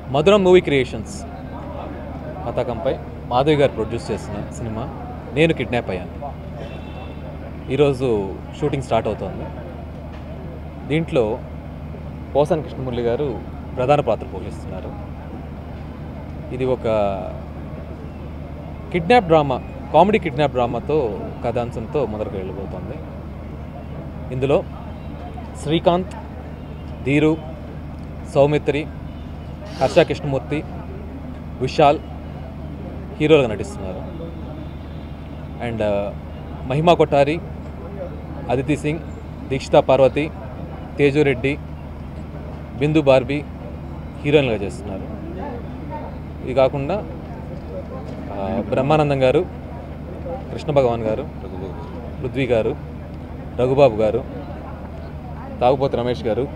మధురం movie creations పతాకంపై మాధవి గారు ప్రొడ్యూస్ చేసిన సినిమా నేను కిడ్నాప్ అయ్యాను ఈరోజు షూటింగ్ స్టార్ట్ అవుతోంది దీంట్లో పోసాని కృష్ణమురళి గారు ప్రధాన పాత్ర పోషిస్తున్నారు ఇది ఒక కిడ్నాప్ డ్రామా కామెడీ కిడ్నాప్ డ్రామాతో కథాంశంతో మొదలుకు వెళ్ళబోతోంది ఇందులో శ్రీకాంత్ ధీరు సౌమిత్రి హర్ష కృష్ణమూర్తి విశాల్ హీరోలుగా నటిస్తున్నారు అండ్ మహిమా కొఠారి అదితి సింగ్ దీక్షితా పార్వతి తేజు రెడ్డి బిందు బార్బీ హీరోయిన్గా చేస్తున్నారు ఇది కాకుండా ఆ, బ్రహ్మానందం గారు కృష్ణ భగవాన్ గారు పృథ్వీ గారు రఘుబాబు గారు తాగుపోతు రమేష్ గారు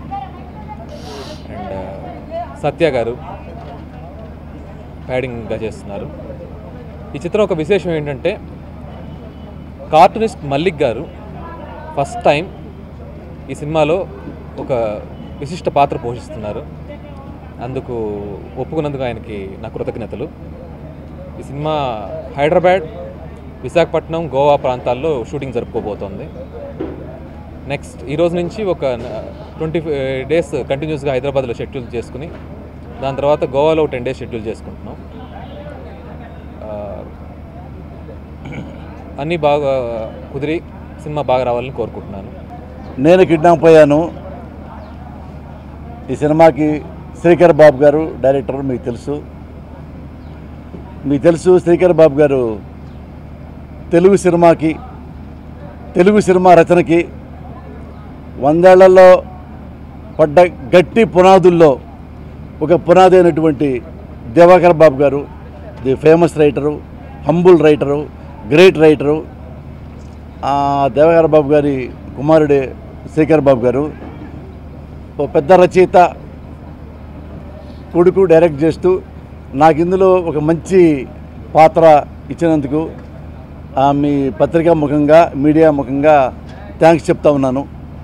అండ్ సత్య గారు ప్యాడింగ్గా చేస్తున్నారు ఈ చిత్రం ఒక విశేషం ఏంటంటే కార్టూనిస్ట్ మల్లిక్ గారు ఫస్ట్ టైం ఈ సినిమాలో ఒక విశిష్ట పాత్ర పోషిస్తున్నారు అందుకు ఒప్పుకున్నందుకు ఆయనకి నా కృతజ్ఞతలు ఈ సినిమా హైదరాబాద్ విశాఖపట్నం గోవా ప్రాంతాల్లో షూటింగ్ జరుపుకోబోతోంది నెక్స్ట్ ఈ రోజు నుంచి ఒక ట్వంటీ డేస్ కంటిన్యూస్గా హైదరాబాద్లో షెడ్యూల్ చేసుకుని దాని తర్వాత గోవాలో టెన్ డేస్ షెడ్యూల్ చేసుకుంటున్నాం ఆ, అన్నీ బాగా కుదిరి సినిమా బాగా రావాలని కోరుకుంటున్నాను నేను కిడ్నాప్ అయ్యాను ఈ సినిమాకి శ్రీకర్ బాబు గారు డైరెక్టర్ మీకు తెలుసు మీకు తెలుసు శ్రీకర్ బాబు గారు తెలుగు సినిమాకి తెలుగు సినిమా రచనకి వందేళ్లలో పడ్డ గట్టి పునాదుల్లో ఒక పునాది అయినటువంటి Divakar Babu garu the famous writer humble writer great writer ఆ దేవగార బాబు గారి కుమారుడే శ్రీకర్ బాబు గారు ఓ పెద్ద రచయిత కొడుకు డైరెక్ట్ చేస్తూ నాకు ఇందులో ఒక మంచి పాత్ర ఇచ్చినందుకు ఆ, మీ పత్రికా ముఖంగా మీడియా ముఖంగా థ్యాంక్స్ చెప్తా ఉన్నాను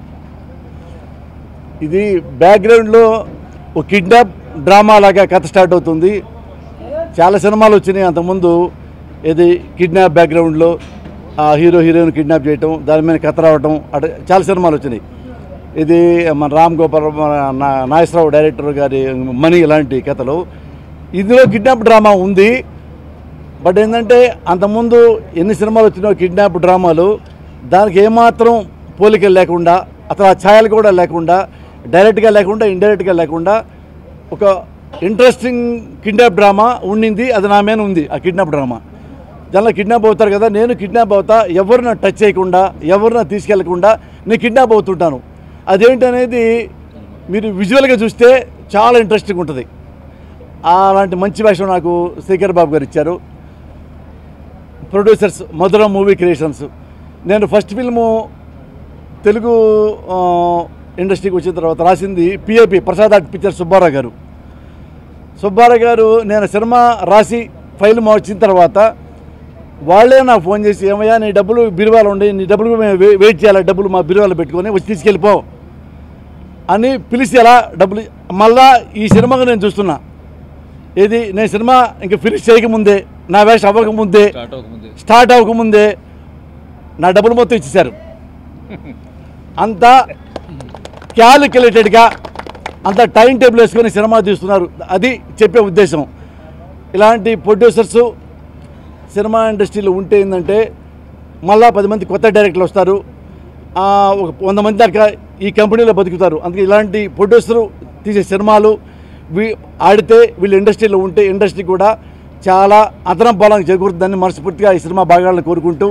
ఇది బ్యాక్గ్రౌండ్లో ఒక కిడ్నాప్ డ్రామా లాగా కథ స్టార్ట్ అవుతుంది చాలా సినిమాలు వచ్చినాయి అంతకుముందు ఇది కిడ్నాప్ బ్యాక్గ్రౌండ్లో ఆ హీరో హీరోయిన్ కిడ్నాప్ చేయటం దాని మీద కథ రావటం అటు చాలా సినిమాలు వచ్చినాయి ఇది మన రామ్ గోపాల్ మన నా- నాగేశ్వరరావు డైరెక్టర్ గారి మనీ ఇలాంటి కథలు ఇందులో కిడ్నాప్ డ్రామా ఉంది బట్ ఏంటంటే అంతకుముందు ఎన్ని సినిమాలు వచ్చినాయో కిడ్నాప్ డ్రామాలు దానికి ఏమాత్రం పోలికలు లేకుండా అసలు ఆ ఛాయలు కూడా లేకుండా డైరెక్ట్గా లేకుండా ఇండైరెక్ట్గా లేకుండా ఒక ఇంట్రెస్టింగ్ కిడ్నాప్ డ్రామా ఉండింది అది నా మీద ఉంది ఆ కిడ్నాప్ డ్రామా దానిలో కిడ్నాప్ అవుతారు కదా నేను కిడ్నాప్ అవుతా ఎవరిన టచ్ చేయకుండా ఎవరిన తీసుకెళ్లకుండా నేను కిడ్నాప్ అవుతుంటాను అదేంటనేది మీరు విజువల్గా చూస్తే చాలా ఇంట్రెస్టింగ్ ఉంటుంది అలాంటి మంచి వేషం నాకు శేఖర్ బాబు గారు ఇచ్చారు ప్రొడ్యూసర్స్ మధుర మూవీ క్రియేషన్స్ నేను ఫస్ట్ ఫిల్ము తెలుగు ఆ, ఇండస్ట్రీకి వచ్చిన తర్వాత రాసింది PAP Prasad art picture Subbarao garu Subbarao గారు నేను సినిమా రాసి ఫైల్ మార్చిన తర్వాత వాళ్ళే నాకు ఫోన్ చేసి ఏమయ్యా నీ డబ్బులు బిరువాలు ఉండి నీ డబ్బులు మేము వే- వెయిట్ చేయాలి డబ్బులు మా బిరువాలు పెట్టుకొని వచ్చి తీసుకెళ్ళిపో అని పిలిచి అలా డబ్బులు మళ్ళా ఈ సినిమాగా నేను చూస్తున్నా ఏది నేను సినిమా ఇంకా ఫినిష్ చేయకముందే నా వేషం అవ్వకముందే స్టార్ట్ అవ్వకముందే నా డబ్బులు మొత్తం ఇచ్చేశారు అంత క్యాలిక్యులేటెడ్గా అంత టైం టేబుల్ వేసుకొని సినిమా తీస్తున్నారు అది చెప్పే ఉద్దేశం ఇలాంటి ప్రొడ్యూసర్స్ సినిమా ఇండస్ట్రీలో ఉంటే ఏంటంటే మళ్ళా పది మంది కొత్త డైరెక్టర్లు వస్తారు ఆ, ఒక వంద మంది దాకా ఈ కంపెనీలో బతుకుతారు అందుకే ఇలాంటి ప్రొడ్యూసరు తీసే సినిమాలు వీ ఆడితే వీళ్ళు ఇండస్ట్రీలో ఉంటే ఇండస్ట్రీ కూడా చాలా అదనం బలం చేకూరుతుందని మనస్ఫూర్తిగా ఈ సినిమా భాగాలను కోరుకుంటూ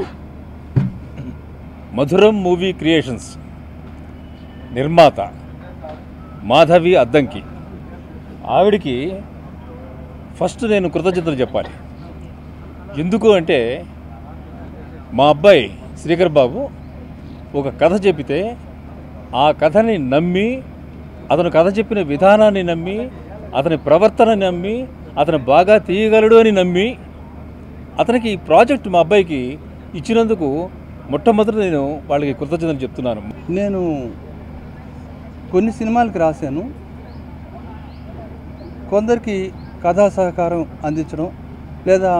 మధురం మూవీ క్రియేషన్స్ నిర్మాత మాధవి అద్దంకి ఆవిడికి ఫస్ట్ నేను కృతజ్ఞతలు చెప్పాలి ఎందుకు అంటే మా అబ్బాయి శ్రీకర్ బాబు ఒక కథ చెప్పితే ఆ కథని నమ్మి అతను కథ చెప్పిన విధానాన్ని నమ్మి అతని ప్రవర్తన నమ్మి అతను బాగా తీయగలడు అని నమ్మి అతనికి ఈ ప్రాజెక్ట్ మా అబ్బాయికి ఇచ్చినందుకు మొట్టమొదటి నేను వాళ్ళకి కృతజ్ఞతలు చెప్తున్నాను నేను కొన్ని సినిమాలకు రాశాను కొందరికి కథా సహకారం అందించడం లేదా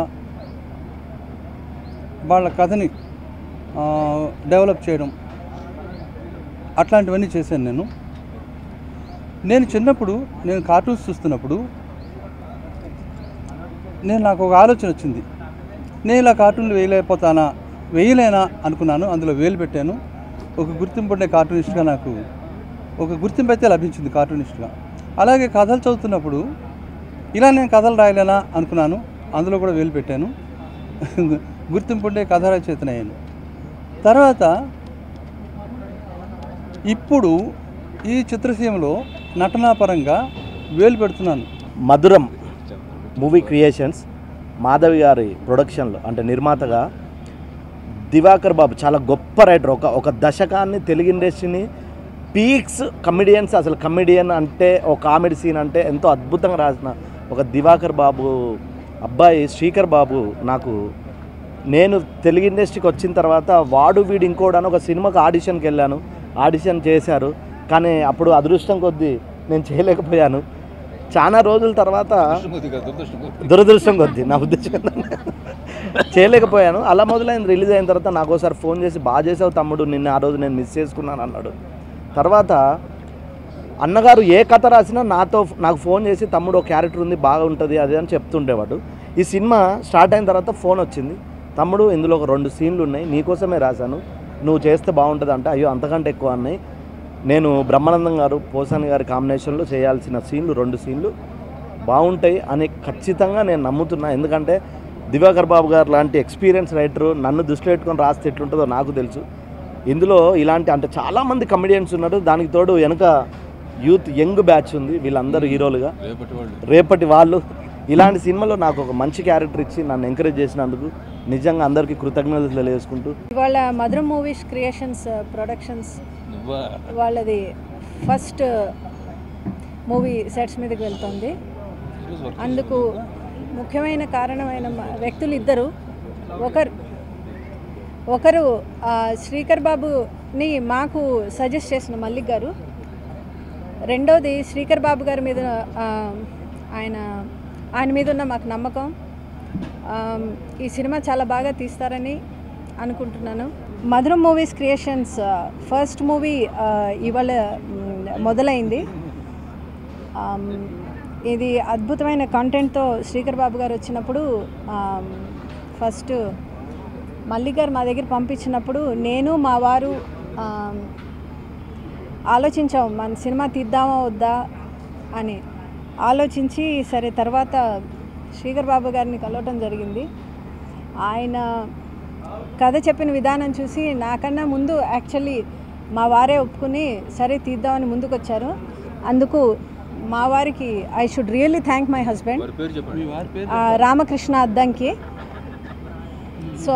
వాళ్ళ కథని ఆ, డెవలప్ చేయడం అట్లాంటివన్నీ చేశాను నేను నేను చిన్నప్పుడు నేను కార్టూన్స్ చూస్తున్నప్పుడు నేను నాకు ఒక ఆలోచన వచ్చింది నేను ఇలా కార్టూన్లు వేయలేకపోతానా వేయలేనా అనుకున్నాను అందులో వేలు పెట్టాను ఒక గుర్తింపు ఉండే కార్టూనిస్ట్గా నాకు ఒక గుర్తింపు అయితే లభించింది కార్టూనిస్ట్గా అలాగే కథలు చదువుతున్నప్పుడు ఇలా నేను కథలు రాయలేనా అనుకున్నాను అందులో కూడా వేలు పెట్టాను గుర్తింపు ఉండే కథ రచయితనయ్యాను తర్వాత ఇప్పుడు ఈ చిత్రసీమలో నటనాపరంగా వేలు పెడుతున్నాను మధురం మూవీ క్రియేషన్స్ మాధవి గారి ప్రొడక్షన్లో అంటే నిర్మాతగా దివాకర్ బాబు చాలా గొప్ప రైటర్ ఒక ఒక దశకాన్ని తెలుగు ఇండస్ట్రీని పీక్స్ కమెడియన్స్ అసలు కమెడియన్ అంటే ఒక కామెడీ సీన్ అంటే ఎంతో అద్భుతంగా రాసిన ఒక దివాకర్ బాబు అబ్బాయి శ్రీకర్ బాబు నాకు నేను తెలుగు ఇండస్ట్రీకి వచ్చిన తర్వాత వాడు వీడు ఇంకోడని ఒక సినిమాకి ఆడిషన్కి వెళ్ళాను ఆడిషన్ చేశారు కానీ అప్పుడు అదృష్టం కొద్దీ నేను చేయలేకపోయాను చాలా రోజుల తర్వాత దురదృష్టం కొద్ది నా ఉద్దేశం ఏంటంటే చేయలేకపోయాను అలా మొదలైంది రిలీజ్ అయిన తర్వాత నాకు ఒకసారి ఫోన్ చేసి బాగా చేసావు తమ్ముడు నిన్న ఆ రోజు నేను మిస్ చేసుకున్నాను అన్నాడు తర్వాత అన్నగారు ఏ కథ రాసినా నాతో నాకు ఫోన్ చేసి తమ్ముడు ఒక క్యారెక్టర్ ఉంది బాగా ఉంటుంది అది అని చెప్తుండేవాడు ఈ సినిమా స్టార్ట్ అయిన తర్వాత ఫోన్ వచ్చింది తమ్ముడు ఇందులో ఒక రెండు సీన్లు ఉన్నాయి నీకోసమే రాశాను నువ్వు చేస్తే బాగుంటుంది అంటే అయ్యో అంతకంటే ఎక్కువ అన్నాయి నేను బ్రహ్మానందం గారు పోసాని గారి కాంబినేషన్లో చేయాల్సిన సీన్లు రెండు సీన్లు బాగుంటాయి అని ఖచ్చితంగా నేను నమ్ముతున్నా ఎందుకంటే దివాకర్ బాబు గారు లాంటి ఎక్స్పీరియన్స్ రైటరు నన్ను దృష్టిలో పెట్టుకొని రాస్తే ఎట్లుంటుందో నాకు తెలుసు ఇందులో ఇలాంటి అంటే చాలామంది కమెడియన్స్ ఉన్నారు దానికి తోడు వెనుక యూత్ యంగ్ బ్యాచ్ ఉంది వీళ్ళందరూ హీరోలుగా రేపటి వాళ్ళు ఇలాంటి సినిమాలో నాకు ఒక మంచి క్యారెక్టర్ ఇచ్చి నన్ను ఎంకరేజ్ చేసినందుకు నిజంగా అందరికీ కృతజ్ఞతలు తెలియజేసుకుంటూ ఇవాళ మధురం మూవీస్ క్రియేషన్స్ ప్రొడక్షన్స్ వాళ్ళది ఫస్ట్ మూవీ సెట్స్ మీదకి వెళ్తుంది అందుకు ముఖ్యమైన కారణమైన మ- వ్యక్తులు ఇద్దరు ఒకరు ఒకరు ఆ, శ్రీకర్ బాబుని మాకు సజెస్ట్ చేసిన మల్లిక్ గారు రెండోది శ్రీకర్ బాబు గారి మీద ఆ, ఆయన ఆయన మీద ఉన్న మాకు నమ్మకం ఆమ్, ఈ సినిమా చాలా బాగా తీస్తారని అనుకుంటున్నాను మధురం మూవీస్ క్రియేషన్స్ ఫస్ట్ మూవీ ఇవాళ మ్, మొదలైంది ఆమ్, ఇది అద్భుతమైన కంటెంట్తో శ్రీకర్ బాబు గారు వచ్చినప్పుడు ఆమ్, ఫస్ట్ మల్లిక్ గారు మా దగ్గర పంపించినప్పుడు నేను మా వారు ఆమ్, ఆలోచించాం మన సినిమా తీద్దామా వద్దా అని ఆలోచించి సరే తర్వాత శ్రీకర్ బాబు గారిని కలవటం జరిగింది ఆయన కథ చెప్పిన విధానం చూసి నాకన్నా ముందు యాక్చువల్లీ మా వారే ఒప్పుకుని సరే తీద్దామని ముందుకు వచ్చారు అందుకు మా వారికి I should really thank my husband Ramakrishna Addanki so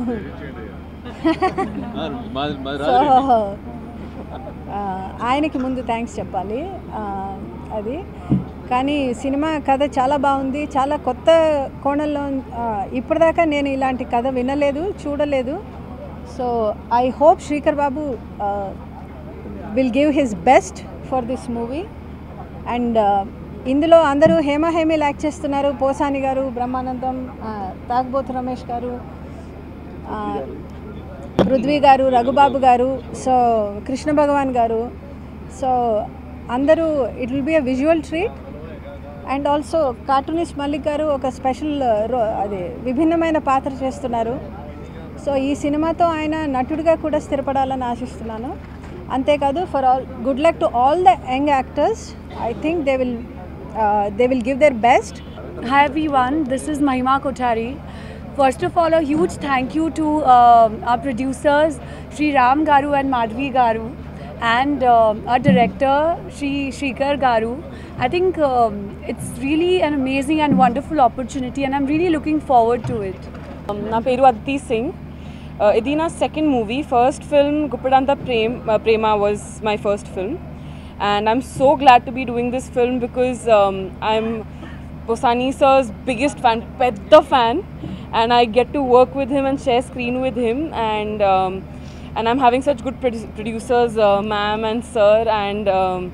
so ఆ, ఆయనకి ముందు థ్యాంక్స్ చెప్పాలి ఆ, అది కానీ సినిమా కథ చాలా బాగుంది చాలా కొత్త కోణంలో ఆ, ఇప్పటిదాకా నేను ఇలాంటి కథ వినలేదు చూడలేదు so I hope Srikar Babu will give his best for this movie and ఇందులో అందరూ హేమ హేమీలు యాక్ట్ చేస్తున్నారు పోసాని గారు బ్రహ్మానందం ఆ, తాగ్బోతు రమేష్ గారు ఆ, పృథ్వీ గారు రఘుబాబు గారు సో కృష్ణ భగవాన్ గారు సో అందరూ it will be a visual treat and also cartoonist Mallik garu ఒక స్పెషల్ రో అది విభిన్నమైన పాత్ర చేస్తున్నారు సో ఈ సినిమాతో ఆయన నటుడిగా కూడా స్థిరపడాలని ఆశిస్తున్నాను అంతేకాదు for all good luck to all the young actors I think they will they will give their best Hi everyone, this is Mahima Kochari. First of all, a huge thank you to um our producers, Sri Ram Garu and Madhvi Garu, and um, our director, Sri Shrikar Garu. I think um, it's really an amazing and wonderful opportunity, and I'm really looking forward to it. Um, నా పేరు Aditi Singh Uh, ఇది నా second movie first film గుప్పడంత ప్రేమ్ ప్రేమ was my first film and I'm so glad to be doing this film because I'm Posani sir's biggest fan, pedda fan, and I get to work with him and share screen with him, and um, and I'm having such good produ- producers, uh, ma'am and sir, and um,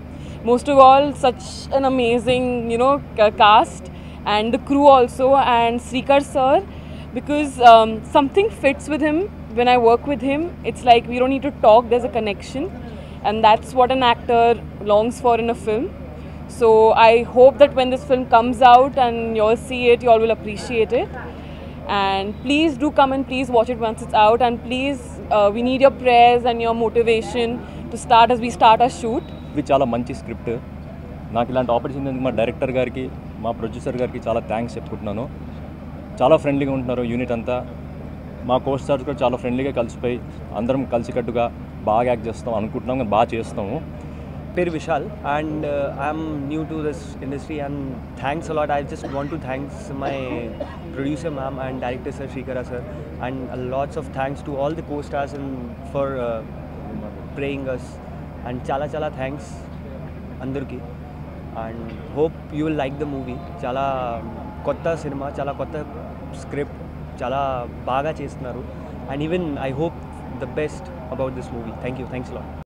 most of all, such an amazing, you know, ca- cast and the crew also, and Srikar sir, because um, something fits with him. When I work with him, it's like we don't need to talk, there's a connection, and that's what an actor longs for in a film. So I hope that when this film comes out and you all see it, you all will appreciate it. And please do come and please watch it once it's out. And please, uh, we need your prayers and your motivation to start as we start our shoot. ఇది చాలా మంచి script నాకు ఇలాంటి opportunity ఎందుకు మా director గారికి మా producer గారికి చాలా థ్యాంక్స్ చెప్పుకుంటున్నాను చాలా ఫ్రెండ్లీగా ఉంటున్నారు యూనిట్ అంతా మా కో స్టార్స్ కూడా చాలా ఫ్రెండ్లీగా కలిసిపోయి అందరం కలిసికట్టుగా బాగా యాక్ట్ చేస్తాం అనుకుంటున్నాం కానీ బాగా చేస్తాము పేరు Vishal and I'm new to this industry and thanks a lot I just want to thanks my producer ma'am and director sir Srikara sir and lots of thanks to all the co stars and for praying us and చాలా చాలా thanks అందరికీ and hope you will like the movie చాలా కొత్త సినిమా చాలా కొత్త script చాలా బాగా చేస్తున్నారు and even I hope the best about this movie thank you thanks lot